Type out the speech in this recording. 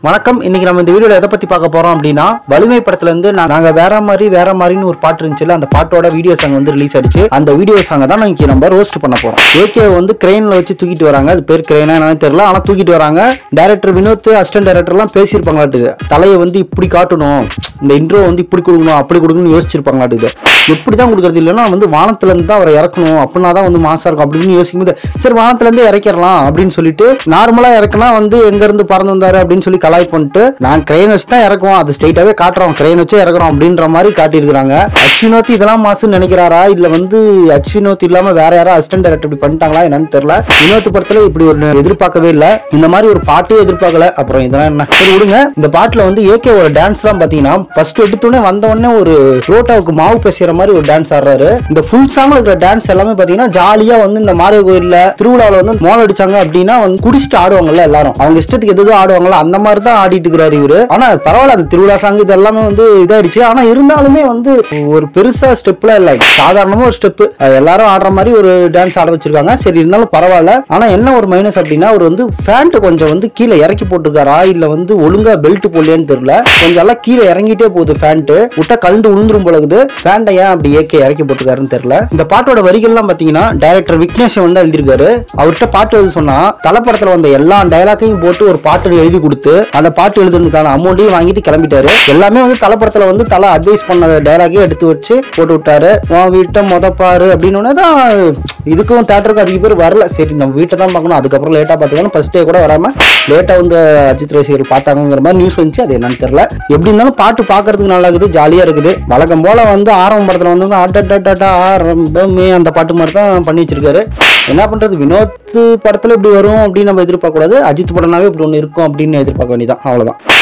வணக்கம் இன்னைக்கு நம்ம இந்த வீடியோல எதை பத்தி பார்க்க போறோம் அப்படின்னா வலிமை படத்துல இருந்து நா- நாங்க வேற மாதிரி வேற மாதிரின்னு ஒரு பாட்டு இருந்துச்சுல அந்த பாட்டோட வீடியோ சாங் வந்து ரிலீஸ் ஆயிடுச்சு அந்த வீடியோ சாங் தான் இன்னைக்கு நம்ம ரோஸ்ட் பண்ண போறோம் ஏகே வந்து கிரெயின்ல வச்சு தூக்கிட்டு வராங்க அது பேர் கிரெயினா என்னன்னு தெரியல ஆனா தூக்கிட்டு வராங்க டைரக்டர் வினோத் அசிஸ்டன்ட் டைரக்டர் எல்லாம் பேசியிருப்பாங்களாட்டுது தலையை வந்து இப்படி காட்டணும் இந்த இன்ட்ரோ வந்து இப்படி கொடுக்கணும் அப்படி கொடுக்கணும்னு யோசிச்சிருப்பாங்களாட்டுது எப்படி தான் கொடுக்கறது இல்லைன்னா வந்து வானத்துல இருந்து தான் அவரை இறக்கணும் அப்படின்னா தான் வந்து மாசா இருக்கும் அப்படின்னு யோசிக்கும் போது சரி வானத்துல இருந்து இறக்கிடலாம் அப்படின்னு சொல்லிட்டு நார்மலா இறக்குனா வந்து எங்க இருந்து பறந்து வந்தாரு அப்படின்னு சொல்லி கலாய் பண்ணிட்டு நான் கிரெயின் வச்சு தான் இறக்குவோம் அது ஸ்ட்ரைட்டாவே காட்டுறோம் கிரெயின் வச்சு இறக்குறோம் அப்படின்ற மாதிரி காட்டியிருக்காங்க அச்வினோத் இதெல்லாம் மாசுன்னு நினைக்கிறாரா இல்ல வந்து அச்வினோத் இல்லாம வேற யாரா அசிஸ்டன்ட் டைரக்டர் இப்படி பண்ணிட்டாங்களா என்னன்னு தெரியல வினோத் படத்துல இப்படி ஒரு எதிர்பார்க்கவே இல்ல இந்த மாதிரி ஒரு பாட்டே எதிர்பார்க்கல அப்புறம் இதெல்லாம் என்ன சரி விடுங்க இந்த பாட்டுல வந்து ஏகே ஒரு டான்ஸ் தான் பாத்தீங்கன்னா ஃபர்ஸ்ட் எடுத்தோடனே வந்த உடனே ஒரு ரோட்டாவுக்கு மாவு பேசுற மாதிரி ஒரு டான்ஸ் ஆடுறாரு இந்த ஃபுல் சாங்ல இருக்கிற டான்ஸ் எல்லாமே பாத்தீங்கன்னா ஜாலியா வந்து இந்த மாரிய கோயில்ல திருவிழாவில் வந்து மோளம் அடிச்சாங்க அப்படின்னா வந்து குடிச்சிட்டு ஆடுவாங்கல்ல எல்லாரும் அவங்க இஷ்டத்துக்கு எதுவும் ஆடுவாங்கல்ல அந்த மாதிரி தான் ஆடிட்டு இருக்கிறாரு இவரு ஆனா பரவாயில்ல அந்த திருவிழா சாங் இது எல்லாமே வந்து இதாயிடுச்சு ஆனா இருந்தாலுமே வந்து ஒரு பெருசா ஸ்டெப்ல இல்ல சாதாரணமா ஒரு ஸ்டெப் எல்லாரும் ஆடுற மாதிரி ஒரு டான்ஸ் ஆட வச்சிருக்காங்க சரி இருந்தாலும் பரவாயில்ல ஆனா என்ன ஒரு மைனஸ் அப்படின்னா அவர் வந்து பேண்ட் கொஞ்சம் வந்து கீழே இறக்கி போட்டிருக்காரா இல்ல வந்து ஒழுங்கா பெல்ட் போடலையான்னு தெரியல கொஞ்சம் எல்லாம் கீழே இறங்கிட்டே போகுது பேண்ட் விட்டா கழுண்டு உளுந்துரும் போலகுது பேண்டை ஏன் அப்படி ஏகே இறக்கி போட்டுருக்காருன்னு தெரியல இந்த பாட்டோட வரிகள்லாம் பாத்தீங்கன்னா டைரக்டர் விக்னேஷ் வந்து எழுதியிருக்காரு அவர்கிட்ட பாட்டு எழுத சொன்னா தலைப்படத்துல வந்த எல்லா டைலாக்கையும் போட்டு ஒரு பாட்டு எழுதி கொடுத்து அந்த பாட்டு எழுதுறதுக்கான அமௌண்ட்டையும் வாங்கிட்டு கிளம்பிட்டாரு எல்லாமே வந்து தலைப்படத்துல வந்து தலை அட்வைஸ் பண்ண டைலாக்கே எடுத்து வச்சு போட்டு விட்டாரு உன் வீட்டை மொதப்பாரு அப்படின்னு தான் இதுக்கும் தேட்டருக்கு அதிக பேர் வரல சரி நம்ம வீட்டை தான் பார்க்கணும் அதுக்கப்புறம் லேட்டா பார்த்துக்கணும் ஃபர்ஸ்ட் டே கூட வராம லேட்டா வந்து அஜித் ரசிகர்கள் பார்த்தாங்கிற மாதிரி நியூஸ் வந்துச்சு அது என்னன்னு தெரியல எப்படி இருந்தாலும் பாட்டு பார்க்கறதுக்கு நல்லா இருக்குது ஜாலியா இருக்குது வழக்கம் போல வந்து ஆரம்ப படத்துல வந்து அடடடடா ஆரம்பமே அந்த பாட்டு மாதிரி தான் பண்ணி வச்சிருக்காரு என்ன பண்றது வினோத் படத்துல இப்படி வரும் அப்படின்னு நம்ம எதிர்பார்க்க கூடாது அஜித் படம்னாவே இப்படி ஒன்று இருக்கும் அப்படின்னு எதிர்பார்க்க வேண்டியதான் அவ்வளவுதான்